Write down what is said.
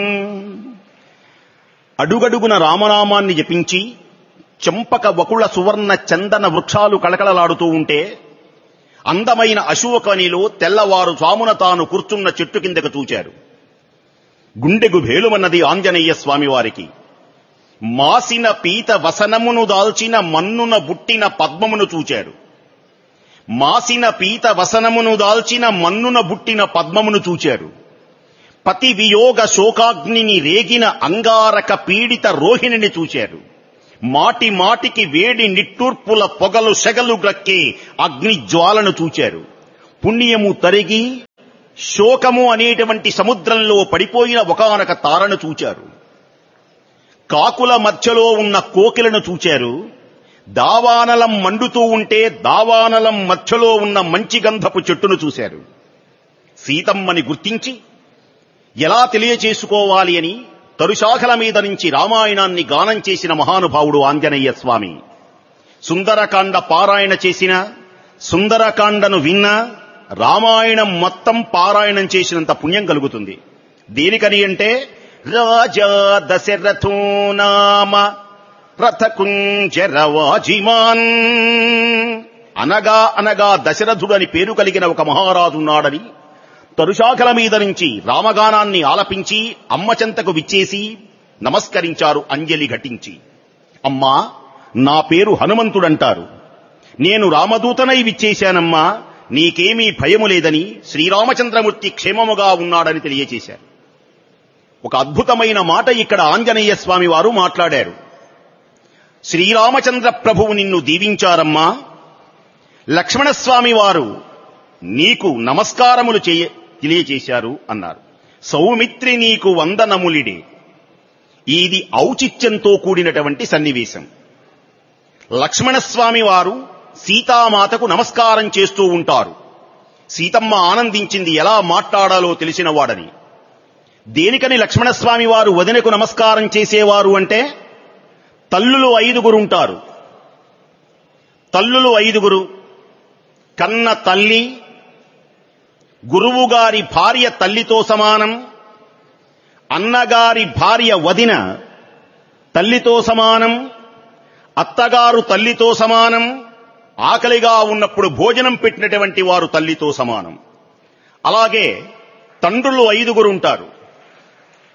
అడుగడుగున రామనామాన్ని జపించి చెంపక వకుళ సువర్ణ చందన వృక్షాలు కళకళలాడుతూ ఉంటే అందమైన అశోకనిలో తెల్లవారు స్వామున తాను కూర్చున్న చెట్టు కిందకు చూచారు గుండెకు భేలుమన్నది ఆంజనేయ స్వామి వారికి మాసిన పీత వసనమును దాల్చిన మన్నున బుట్టిన పద్మమును చూచారు మాసిన పీత వసనమును దాల్చిన మన్నున బుట్టిన పద్మమును చూచారు పతి వియోగ శోకాగ్నిని రేగిన అంగారక పీడిత రోహిణిని చూశారు మాటి మాటికి వేడి నిట్టూర్పుల పొగలు సెగలు గ్రక్కే అగ్ని జ్వాలను చూచారు పుణ్యము తరిగి శోకము అనేటువంటి సముద్రంలో పడిపోయిన ఒకనొక తారను చూచారు కాకుల మధ్యలో ఉన్న కోకిలను చూచారు దావానలం మండుతూ ఉంటే దావానలం మధ్యలో ఉన్న మంచి గంధపు చెట్టును చూశారు సీతమ్మని గుర్తించి ఎలా తెలియచేసుకోవాలి అని తరుశాఖల మీద నుంచి రామాయణాన్ని గానం చేసిన మహానుభావుడు ఆంజనేయ స్వామి సుందరకాండ పారాయణ చేసిన సుందరకాండను విన్న రామాయణం మొత్తం పారాయణం చేసినంత పుణ్యం కలుగుతుంది దేనికని అంటే రాజా దశరథో నామ రథకుంజరవాజిమాన్ అనగా అనగా దశరథుడు అని పేరు కలిగిన ఒక మహారాజు ఉన్నాడని తరుశాఖల మీద నుంచి రామగానాన్ని ఆలపించి అమ్మ చెంతకు విచ్చేసి నమస్కరించారు అంజలి ఘటించి అమ్మా నా పేరు హనుమంతుడంటారు నేను రామదూతనై విచ్చేశానమ్మా నీకేమీ భయము లేదని శ్రీరామచంద్రమూర్తి క్షేమముగా ఉన్నాడని తెలియచేశారు ఒక అద్భుతమైన మాట ఇక్కడ ఆంజనేయ స్వామి వారు మాట్లాడారు శ్రీరామచంద్ర ప్రభువు నిన్ను దీవించారమ్మా లక్ష్మణస్వామి వారు నీకు నమస్కారములు చేయ తెలియచేశారు అన్నారు సౌమిత్రి నీకు వందనములిడే ఇది ఔచిత్యంతో కూడినటువంటి సన్నివేశం లక్ష్మణస్వామి వారు సీతామాతకు నమస్కారం చేస్తూ ఉంటారు సీతమ్మ ఆనందించింది ఎలా మాట్లాడాలో తెలిసిన వాడని దేనికని లక్ష్మణస్వామి వారు వదినకు నమస్కారం చేసేవారు అంటే తల్లులు ఐదుగురుంటారు తల్లులు ఐదుగురు కన్న తల్లి గురువుగారి భార్య తల్లితో సమానం అన్నగారి భార్య వదిన తల్లితో సమానం అత్తగారు తల్లితో సమానం ఆకలిగా ఉన్నప్పుడు భోజనం పెట్టినటువంటి వారు తల్లితో సమానం అలాగే తండ్రులు ఐదుగురు ఉంటారు